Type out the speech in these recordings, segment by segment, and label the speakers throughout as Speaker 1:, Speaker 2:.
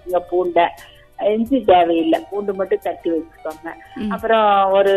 Speaker 1: வச்சுக்கோங்க பூண்டை இஞ்சி தேவையில்லை பூண்டு மட்டும் தட்டி வச்சுக்கோங்க அப்புறம் ஒரு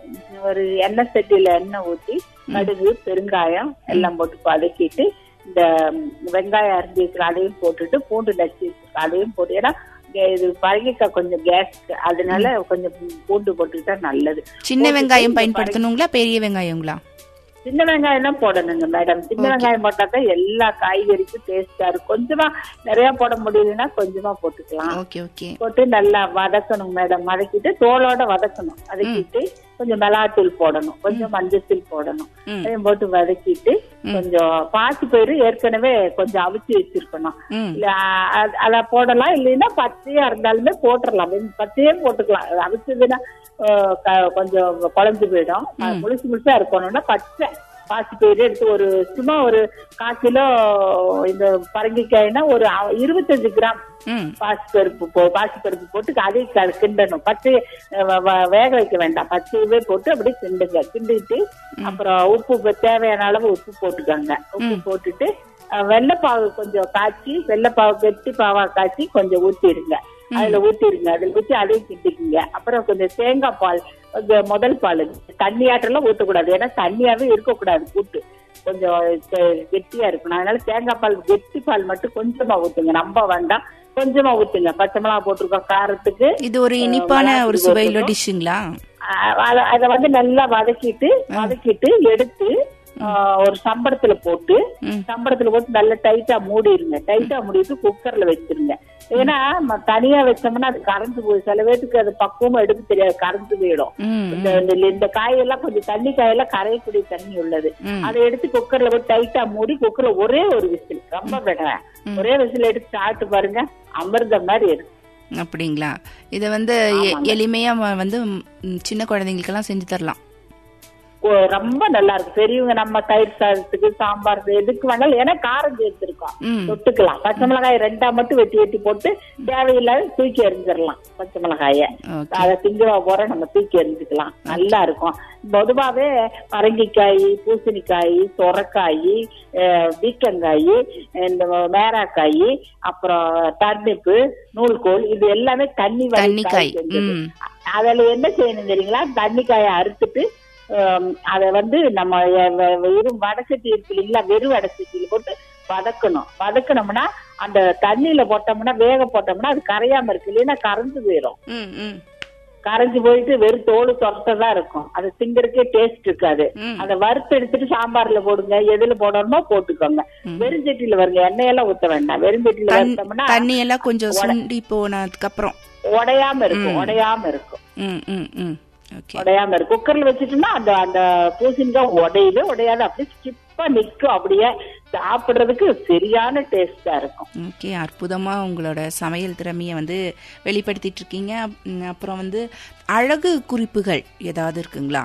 Speaker 1: ஒரு எண்ணெய் சட்டியில எண்ணெய் ஊத்தி கடுகு பெருங்காயம் எல்லாம் போட்டு வதக்கிட்டு இந்த வெங்காயம் அரிஞ்சு வச்சுக்க அதையும் போட்டுட்டு பூண்டு நச்சு வச்சுக்க அதையும் போட்டு ஏன்னா கே- இது பழகிக்க கொஞ்சம் கேஸ் அதனால கொஞ்சம் பூண்டு போட்டுக்கிட்டா நல்லது
Speaker 2: சின்ன வெங்காயம் பயன்படுத்தணுங்களா பெரிய வெங்காயங்களா
Speaker 1: சின்ன வெங்காயம் தான் போடணுங்க மேடம் சின்ன வெங்காயம் போட்டா தான் எல்லா காய்கறிக்கும் டேஸ்டா இருக்கும் கொஞ்சமா நிறைய போட முடியலன்னா கொஞ்சமா போட்டுக்கலாம்
Speaker 2: ஓகே ஓகே
Speaker 1: போட்டு நல்லா வதக்கணும் மேடம் வதக்கிட்டு தோலோட வதக்கணும் வதக்கிட்டு கொஞ்சம் மிளகாத்தூள் போடணும் கொஞ்சம் மஞ்சத்தூள் போடணும்
Speaker 2: ம்.
Speaker 1: அதையும் போட்டு வதக்கிட்டு கொஞ்சம் பாசி பயிறு ஏற்கனவே கொஞ்சம் அவிச்சு வச்சிருக்கணும்
Speaker 2: ம்
Speaker 1: இல்ல அ- அத போடலாம் இல்லைன்னா பச்சையா இருந்தாலுமே போட்டுடலாம் வெறும் பச்சையே போட்டுக்கலாம் அவிச்சதுன்னா அஹ், க- கொஞ்சம் குழஞ்சு போயிடும் அது முழுசு முழுசா இருக்கணும்னா பச்சை பாசி பயிறு எடுத்து ஒரு சும்மா ஒரு கால் கிலோ இந்த பரங்கிக்காய்னா ஒரு அ- இருபத்தஞ்சு கிராம்
Speaker 2: ம்
Speaker 1: பாசிப்பருப்பு போ பாசிப்பருப்பு போட்டு அதை க- கிண்டணும் பச்சை வ- வ- வேக வைக்க வேண்டாம் பச்சையவே போட்டு அப்படியே கிண்டுங்க கிண்டிட்டு அப்புறம் உப்பு இப்ப தேவையான அளவு உப்பு போட்டுக்கோங்க உப்பு போட்டுட்டு அஹ், வெள்ளைப்பாவு கொஞ்சம் காய்ச்சி வெள்ளைப்பாவு கெட்டி பாவா காய்ச்சி கொஞ்சம் ஊத்திடுங்க அதுல ஊத்திடுங்க அதுல ஊத்தி அதையும் கிண்டிக்குங்க அப்புறம் கொஞ்சம் தேங்காய் பால் கொஞ்சம் முதல் பால் தண்ணியாட்டெல்லாம் ஊத்தக்கூடாது ஏன்னா தண்ணியாவே இருக்கக்கூடாது கூட்டு கொஞ்சம் கெ- கெட்டியா இருக்கணும் அதனால தேங்காய் பால் கெட்டி பால் மட்டும் கொஞ்சமா ஊத்துங்க ரொம்ப வேண்டாம் கொஞ்சமா ஊத்துங்க பச்சை மிளகா போட்டிருக்கோம் காரத்துக்கு
Speaker 2: இது ஒரு இனிப்பான ஒரு சுவையுள்ள டிஷ்ஷுங்களா
Speaker 1: அஹ் அத- அத வந்து நல்லா வதக்கிட்டு வதக்கிட்டு எடுத்து அஹ், ஒரு சம்பளத்துல போட்டு
Speaker 2: ம்.
Speaker 1: சம்பளத்துல போட்டு நல்லா டைட்டா மூடிடுங்க டைட்டா மூடிட்டு குக்கர்ல வச்சிருங்க ஏன்னா ம- தனியா வச்சோம்னா அது கறந்து போய் சில பேருக்கு அது பக்குவமா எடுக்க தெரியாது கறந்து போயிடும்
Speaker 2: ம்
Speaker 1: இந்த இந்த- இந்த காயெல்லாம் கொஞ்சம் தண்ணி காயெல்லாம் கரையக்கூடிய தண்ணி உள்ளது
Speaker 2: ம்.
Speaker 1: அதை எடுத்து குக்கர்ல போட்டு டைட்டா மூடி குக்கர்ல ஒரே ஒரு விசில் ரொம்ப விடுறேன் ஒரே விசில் எடுத்து சாப்பிட்டு பாருங்க அமிர்தம் மாதிரி இருக்கு
Speaker 2: அப்படிங்களா இதை வந்து எ- எளிமையா வ- வந்து ம், சின்ன குழந்தைங்களுக்கெல்லாம் செஞ்சு தரலாம்
Speaker 1: ஓ, ரொம்ப நல்லா இருக்கு பெரியவங்க நம்ம தயிர் சாதத்துக்கு சாம்பார் எதுக்கு வேணாலும் ஏன்னா காரம் சேர்த்துருக்கோம்
Speaker 2: ம்
Speaker 1: தொட்டுக்கலாம் பச்சை மிளகாய் ரெண்டா மட்டும் வெட்டி வெட்டி போட்டு தேவையில்லாத தூக்கி எறிஞ்சிடலாம் பச்சை மிளகாய
Speaker 2: ஓகே
Speaker 1: அதை திங்கவா போற நம்ம தூக்கி எறிஞ்சுக்கலாம் நல்லா இருக்கும் பொதுவாவே பரங்கிக்காய் பூசணிக்காய் சொரக்காய் அஹ், பீக்கங்காய் இந்த மேராக்காய் அப்புறம் டர்னிப்பு நூல்கோல் இது எல்லாமே தண்ணி வகை
Speaker 2: தண்ணிக்காய்
Speaker 1: காய் செஞ்சது.
Speaker 2: ம்
Speaker 1: அதுல என்ன செய்யணும் தெரியுங்களா தண்ணிக்காயை அறுத்துட்டு ஹம், அத வந்து நம்ம எ- வெ- வெறும் வடசட்டி இருக்கு இல்லைங்களா வெறும் வடசட்டியில போட்டு வதக்கணும் வதக்கணும்னா அந்த தண்ணியில போட்டோம்னா வேக போட்டோம்னா அது கரையாம இருக்கு இல்லைன்னா கரைஞ்சு போயிடும்
Speaker 2: ம் ம்
Speaker 1: கரைஞ்சு போயிட்டு வெறும் தோல் சொரத்ததான் இருக்கும் அது திங்கறதுக்கே டேஸ்ட் இருக்காது
Speaker 2: ம்.
Speaker 1: அதை வறுத்து எடுத்துட்டு சாம்பார்ல போடுங்க எதுல போடணுமோ போட்டுக்கோங்க வெறும் சட்டியில வருங்க எண்ணெயெல்லாம் ஊத்த வேண்டாம் வெறும் சட்டியில
Speaker 2: தண்-
Speaker 1: வறுத்தோம்னா
Speaker 2: தண்ணி எல்லாம் கொஞ்சம் சுண்டி போனதுக்கு அப்புறம்
Speaker 1: உடையாம இருக்கும் உடையாம இருக்கும்
Speaker 2: ம் ம் ம் ஓகே
Speaker 1: உடையாம இருக்கும் குக்கர்ல வச்சுட்டோம்னா அந்த அந்த பூசணிக்காய் உடையவே உடையாது அப்படியே ஸ்டிப்பா நிக்கும் அப்படியே சாப்பிடுறதுக்கு சரியான டேஸ்டா இருக்கும்
Speaker 2: ஓகே அற்புதமா உங்களோட சமையல் திறமையை வந்து வெளிப்படுத்திட்டு இருக்கீங்க ம், அப்புறம் வந்து அழகு குறிப்புகள் ஏதாவது இருக்குங்களா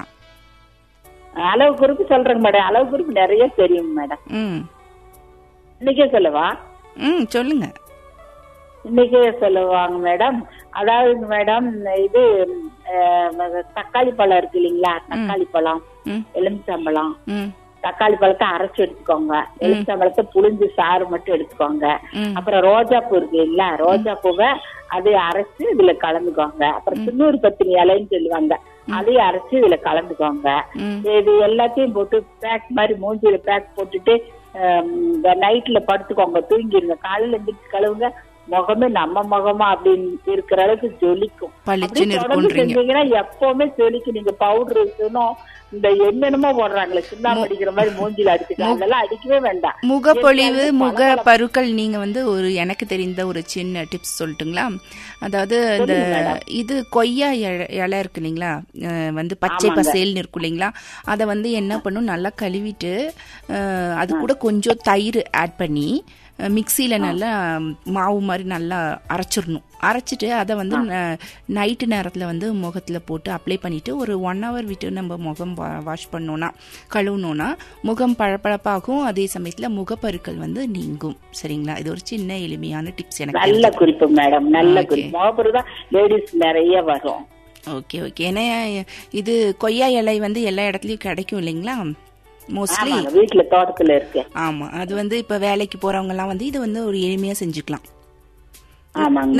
Speaker 1: அளவு குறிப்பு சொல்றேங்க மேடம் அளவு குறிப்பு நிறைய தெரியும் மேடம்
Speaker 2: ம்
Speaker 1: இன்னைக்கே சொல்லவா
Speaker 2: ம் சொல்லுங்க
Speaker 1: இன்னைக்கே சொல்லுவாங்க மேடம் அதாவது மேடம் இது அஹ், தக்காளி பழம் இருக்கு இல்லைங்களா தக்காளி பழம்
Speaker 2: ம்
Speaker 1: எலுமிச்சம்பழம்
Speaker 2: ம்
Speaker 1: தக்காளி பழத்தை அரைச்சு எடுத்துக்கோங்க எலுமிச்சம்பழத்தை புளிஞ்சு சாறு மட்டும் எடுத்துக்கோங்க
Speaker 2: ம்.
Speaker 1: அப்புறம் ரோஜா பூ இருக்கு இல்ல ரோஜா பூவை அதை அரைச்சு இதுல கலந்துக்கோங்க அப்புறம் துண்ணூறு பத்தினி இலைன்னு சொல்லுவாங்க அதையும் அரைச்சு இதுல கலந்துக்கோங்க
Speaker 2: ம்
Speaker 1: இது எல்லாத்தையும் போட்டு பேக் மாதிரி மூஞ்சில பேக் போட்டுட்டு நைட்ல படுத்துக்கோங்க தூங்கிடுங்க காலையில எந்திரிச்சு கழுவுங்க முகமே நம்ம முகமா அப்படின்னு இருக்கிற அளவுக்கு ஜொலிக்கும்
Speaker 2: பளிச்சுன்னு
Speaker 1: அப்படியே தொடர்ந்து
Speaker 2: இருக்குன்றீங்க
Speaker 1: செஞ்சீங்கன்னா எப்பவுமே ஜொலிக்கும் நீங்க பவுடர் இருக்கணும் இந்த என்னென்னமோ போடுறாங்களே சுண்ணாம்பு அடிக்கிற மாதிரி மூஞ்சில அடிச்சுக்கலாம் அதெல்லாம் அடிக்கவே வேண்டாம்
Speaker 2: முகப்பொழிவு முக பருக்கள் நீங்க வந்து ஒரு எனக்கு தெரிந்த ஒரு சின்ன டிப்ஸ் சொல்லட்டுங்களா அதாவது இந்த இது கொய்யா இழ- இலை இருக்கு இல்லைங்களா அஹ் வந்து பச்சை பசேல்னு இருக்கும் இல்லைங்களா அதை வந்து என்ன பண்ணும் நல்லா கழுவிட்டு அஹ் அது கூட கொஞ்சம் தயிர் ஆட் பண்ணி மிக்சியில் நல்லா மாவு மாதிரி நல்லா அரைச்சிடணும் அரைச்சிட்டு அதை வந்து நைட்டு நேரத்தில் வந்து முகத்தில் போட்டு அப்ளை பண்ணிட்டு ஒரு ஒன் ஹவர் விட்டு நம்ம முகம் வாஷ் பண்ணோன்னா கழுவுனோன்னா முகம் பளபளப்பாகும் அதே சமயத்தில் முகப்பருக்கள் வந்து நீங்கும் சரிங்களா இது ஒரு சின்ன எளிமையான டிப்ஸ் எனக்கு
Speaker 1: நல்ல குறிப்பு மேடம் நல்ல
Speaker 2: Okay.
Speaker 1: குறிப்பு முகப்பரு தான் லேடிஸ் நிறைய வரும்
Speaker 2: ஓகே ஓகே ஏன்னா இது கொய்யா இலை வந்து எல்லா இடத்துலயும் கிடைக்கும் இல்லைங்களா மோஸ்ட்லி
Speaker 1: ஆமாங்க வீட்டுல தோட்டத்துல இருக்கு
Speaker 2: ஆமா அது வந்து இப்ப வேலைக்கு போறவங்க எல்லாம் வந்து இது வந்து ஒரு எளிமையா செஞ்சுக்கலாம்
Speaker 1: ஆமாங்க